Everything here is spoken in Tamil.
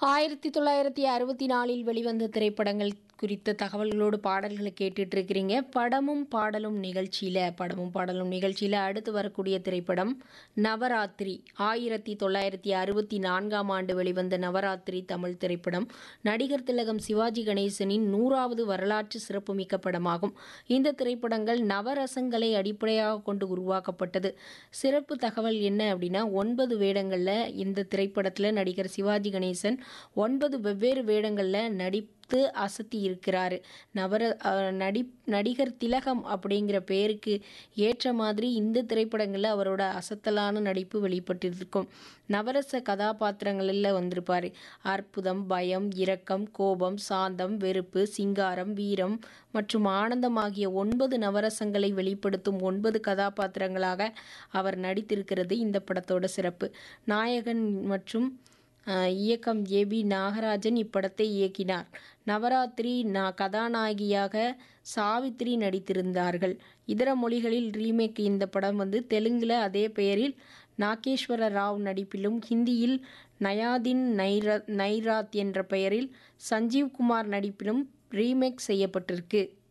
ஆயிரத்தி தொள்ளாயிரத்தி அறுபத்தி நாலில் வெளிவந்த திரைப்படங்கள் குறித்த தகவல்களோடு பாடல்களை கேட்டுட்டு இருக்கிறீங்க படமும் பாடலும் நிகழ்ச்சியில் படமும் பாடலும் நிகழ்ச்சியில் அடுத்து வரக்கூடிய திரைப்படம் நவராத்திரி ஆயிரத்தி தொள்ளாயிரத்தி அறுபத்தி நான்காம் ஆண்டு வெளிவந்த நவராத்திரி தமிழ் திரைப்படம் நடிகர் திலகம் சிவாஜி கணேசனின் நூறாவது வரலாற்று சிறப்புமிக்க படமாகும் இந்த திரைப்படங்கள் நவரசங்களை அடிப்படையாக கொண்டு உருவாக்கப்பட்டது சிறப்பு தகவல் என்ன அப்படின்னா ஒன்பது வேடங்களில் இந்த திரைப்படத்தில் நடிகர் சிவாஜி கணேசன் ஒன்பது வெவ்வேறு வேடங்களில் நடிப்பு அசத்தி இருக்கிறாரு நவர அஹ், நடி நடிகர் திலகம் அப்படிங்கிற பேருக்கு ஏற்ற மாதிரி இந்த திரைப்படங்களில் அவரோட அசத்தலான நடிப்பு வெளிப்பட்டிருக்கும் நவரச கதாபாத்திரங்களில் வந்திருப்பார் அற்புதம் பயம் இரக்கம் கோபம் சாந்தம் வெறுப்பு சிங்காரம் வீரம் மற்றும் ஆனந்தம் ஆகிய ஒன்பது நவரசங்களை வெளிப்படுத்தும் ஒன்பது கதாபாத்திரங்களாக அவர் நடித்திருக்கிறது இந்த படத்தோட சிறப்பு நாயகன் மற்றும் அஹ், இயக்கம் ஏபி நாகராஜன் இப்படத்தை இயக்கினார் நவராத்திரி நா கதாநாயகியாக சாவித்ரி நடித்திருந்தார்கள் இதர மொழிகளில் ரீமேக் இந்த படம் வந்து தெலுங்கில் அதே பெயரில் நாகேஸ்வர ராவ் நடிப்பிலும் ஹிந்தியில் நயாதின் நைரா நைராத் என்ற பெயரில் சஞ்சீவ் குமார் நடிப்பிலும் ரீமேக் செய்யப்பட்டிருக்கு